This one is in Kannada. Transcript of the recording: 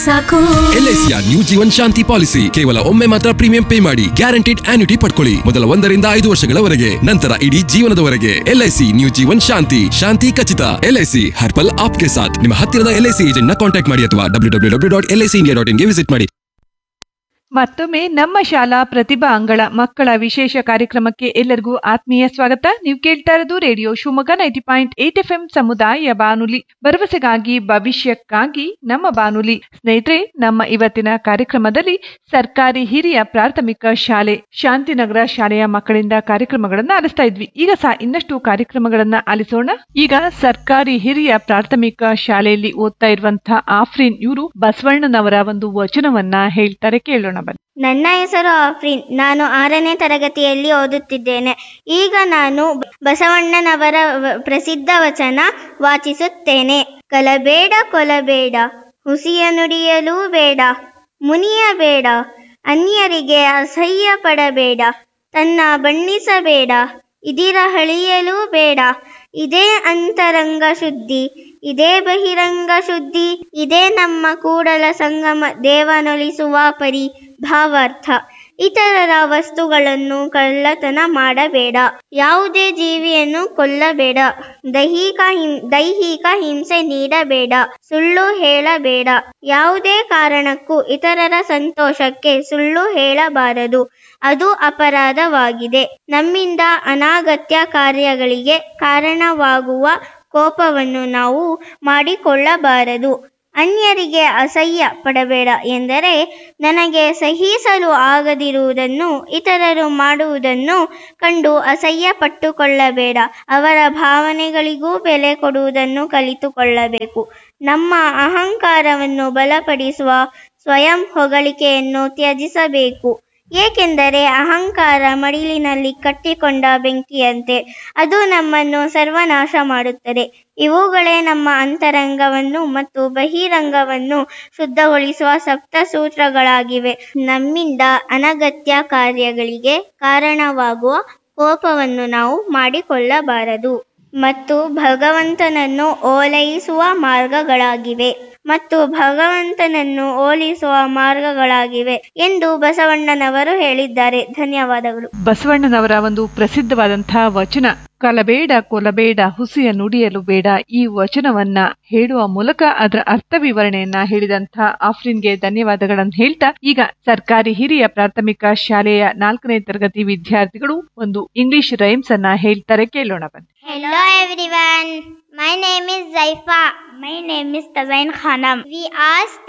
ಸಾಕು ಎಲ್ಐಸಿಯ ನ್ಯೂ ಜೀವನ್ ಶಾಂತಿ ಪಾಲಿಸಿ ಕೇವಲ ಒಮ್ಮೆ ಮಾತ್ರ ಪ್ರೀಮಿಯಂ ಪೇ ಮಾಡಿ ಗ್ಯಾರಂಟಿಡ್ ಆನ್ಯುಟಿ ಪಡ್ಕೊಳ್ಳಿ ಮೊದಲ ಒಂದರಿಂದ ಐದು ವರ್ಷಗಳವರೆಗೆ ನಂತರ ಇಡೀ ಜೀವನದವರೆಗೆ ಎಲ್ಐಸಿ ನ್ಯೂ ಜೀವನ್ ಶಾಂತಿ ಶಾಂತಿ ಖಚಿತ ಎಲ್ಐಸಿ ಹರ್ಪಲ್ ಆಪ್ಗೆ ಸಾಥ್ ನಿಮ್ಮ ಹತ್ತಿರದ ಎಲ್ಐಸಿ ಏಜೆಂಟ್ ನ ಕಾಂಟ್ಯಾಕ್ಟ್ ಮಾಡಿ ಅಥವಾ W W W dot LIC India dot ಇನ್ಗೆ ವಿಸಿಟ್ ಮಾಡಿ ಮತ್ತೊಮ್ಮೆ ನಮ್ಮ ಶಾಲಾ ಪ್ರತಿಭಾ ಅಂಗಳ ಮಕ್ಕಳ ವಿಶೇಷ ಕಾರ್ಯಕ್ರಮಕ್ಕೆ ಎಲ್ಲರಿಗೂ ಆತ್ಮೀಯ ಸ್ವಾಗತ ನೀವು ಕೇಳ್ತಾ ಇರೋದು radio Shivamogga ninety point eight F M ಸಮುದಾಯ ಬಾನುಲಿ ಭರವಸೆಗಾಗಿ ಭವಿಷ್ಯಕ್ಕಾಗಿ ನಮ್ಮ ಬಾನುಲಿ ಸ್ನೇಹಿತರೆ ನಮ್ಮ ಇವತ್ತಿನ ಕಾರ್ಯಕ್ರಮದಲ್ಲಿ ಸರ್ಕಾರಿ ಹಿರಿಯ ಪ್ರಾಥಮಿಕ ಶಾಲೆ ಶಾಂತಿನಗರ ಶಾಲೆಯ ಮಕ್ಕಳಿಂದ ಕಾರ್ಯಕ್ರಮಗಳನ್ನ ಆಲಿಸ್ತಾ ಇದ್ವಿ ಈಗ ಸಹ ಇನ್ನಷ್ಟು ಕಾರ್ಯಕ್ರಮಗಳನ್ನ ಆಲಿಸೋಣ ಈಗ ಸರ್ಕಾರಿ ಹಿರಿಯ ಪ್ರಾಥಮಿಕ ಶಾಲೆಯಲ್ಲಿ ಓದ್ತಾ ಇರುವಂತಹ ಆಫ್ರೀನ್ ಇವರು ಬಸವಣ್ಣನವರ ಒಂದು ವಚನವನ್ನ ಹೇಳ್ತಾರೆ ಕೇಳೋಣ ಬನ್ನಿ ನನ್ನ ಹೆಸರು ಆಫ್ರಿನ್ ನಾನು ಆರನೇ ತರಗತಿಯಲ್ಲಿ ಓದುತ್ತಿದ್ದೇನೆ ಈಗ ನಾನು ಬಸವಣ್ಣನವರ ವ- ಪ್ರಸಿದ್ಧ ವಚನ ವಾಚಿಸುತ್ತೇನೆ ಕಲಬೇಡ ಕೊಲಬೇಡ ಹುಸಿಯ ನುಡಿಯಲೂ ಬೇಡ ಮುನಿಯಬೇಡ ಅನ್ಯರಿಗೆ ಅಸಹ್ಯ ಪಡಬೇಡ ತನ್ನ ಬಣ್ಣಿಸಬೇಡ ಇದಿರ ಹಳಿಯಲೂ ಬೇಡ ಇದೇ ಅಂತರಂಗ ಶುದ್ಧಿ ಇದೇ ಬಹಿರಂಗ ಶುದ್ಧಿ ಇದೇ ನಮ್ಮ ಕೂಡಲ ಸಂಗಮ ದೇವನೊಲಿಸುವ ಪರಿ ಭಾವಾರ್ಥ ಇತರರ ವಸ್ತುಗಳನ್ನು ಕಳ್ಳತನ ಮಾಡಬೇಡ ಯಾವುದೇ ಜೀವಿಯನ್ನು ಕೊಲ್ಲಬೇಡ ದೈಹಿಕ ಹಿಂ ದೈಹಿಕ ಹಿಂಸೆ ನೀಡಬೇಡ ಸುಳ್ಳು ಹೇಳಬೇಡ ಯಾವುದೇ ಕಾರಣಕ್ಕೂ ಇತರರ ಸಂತೋಷಕ್ಕೆ ಸುಳ್ಳು ಹೇಳಬಾರದು ಅದು ಅಪರಾಧವಾಗಿದೆ ನಮ್ಮಿಂದ ಅನಾಗತ್ಯ ಕಾರ್ಯಗಳಿಗೆ ಕಾರಣವಾಗುವ ಕೋಪವನ್ನು ನಾವು ಮಾಡಿಕೊಳ್ಳಬಾರದು ಅನ್ಯರಿಗೆ ಅಸಹ್ಯ ಪಡಬೇಡ ಎಂದರೆ ನನಗೆ ಸಹಿಸಲು ಆಗದಿರುವುದನ್ನು ಇತರರು ಮಾಡುವುದನ್ನು ಕಂಡು ಅಸಹ್ಯ ಪಟ್ಟುಕೊಳ್ಳಬೇಡ ಅವರ ಭಾವನೆಗಳಿಗೂ ಬೆಲೆ ಕೊಡುವುದನ್ನು ಕಲಿತುಕೊಳ್ಳಬೇಕು ನಮ್ಮ ಅಹಂಕಾರವನ್ನು ಬಲಪಡಿಸುವ ಸ್ವಯಂ ಹೊಗಳಿಕೆಯನ್ನು ತ್ಯಜಿಸಬೇಕು ಏಕೆಂದರೆ ಅಹಂಕಾರ ಮಡಿಲಿನಲ್ಲಿ ಕಟ್ಟಿಕೊಂಡ ಬೆಂಕಿಯಂತೆ ಅದು ನಮ್ಮನ್ನು ಸರ್ವನಾಶ ಮಾಡುತ್ತದೆ ಇವುಗಳೇ ನಮ್ಮ ಅಂತರಂಗವನ್ನು ಮತ್ತು ಬಹಿರಂಗವನ್ನು ಶುದ್ಧಗೊಳಿಸುವ ಸಪ್ತ ಸೂತ್ರಗಳಾಗಿವೆ ನಮ್ಮಿಂದ ಅನಗತ್ಯ ಕಾರ್ಯಗಳಿಗೆ ಕಾರಣವಾಗುವ ಕೋಪವನ್ನು ನಾವು ಮಾಡಿಕೊಳ್ಳಬಾರದು ಮತ್ತು ಭಗವಂತನನ್ನು ಓಲೈಸುವ ಮಾರ್ಗಗಳಾಗಿವೆ ಮತ್ತು ಭಗವಂತನನ್ನು ಓಲಿಸುವ ಮಾರ್ಗಗಳಾಗಿವೆ ಎಂದು ಬಸವಣ್ಣನವರು ಹೇಳಿದ್ದಾರೆ ಧನ್ಯವಾದಗಳು ಬಸವಣ್ಣನವರ ಒಂದು ಪ್ರಸಿದ್ಧವಾದಂತಹ ವಚನ ಕಲಬೇಡ ಕೊಲಬೇಡ ಹುಸಿಯ ನುಡಿಯಲು ಬೇಡ ಈ ವಚನವನ್ನ ಹೇಳುವ ಮೂಲಕ ಅದರ ಅರ್ಥ ವಿವರಣೆಯನ್ನ ಹೇಳಿದಂತಹ ಆಫ್ರಿನ್ಗೆ ಧನ್ಯವಾದಗಳನ್ನು ಹೇಳ್ತಾ ಈಗ ಸರ್ಕಾರಿ ಹಿರಿಯ ಪ್ರಾಥಮಿಕ ಶಾಲೆಯ ನಾಲ್ಕನೇ ತರಗತಿ ವಿದ್ಯಾರ್ಥಿಗಳು ಒಂದು ಇಂಗ್ಲಿಷ್ ರೈಮ್ಸ್ ಅನ್ನ ಹೇಳ್ತಾರೆ ಕೇಳೋಣ ಬನ್ನಿ Hello everyone. My name is Zaifa. My name is Tazain Khanam. We asked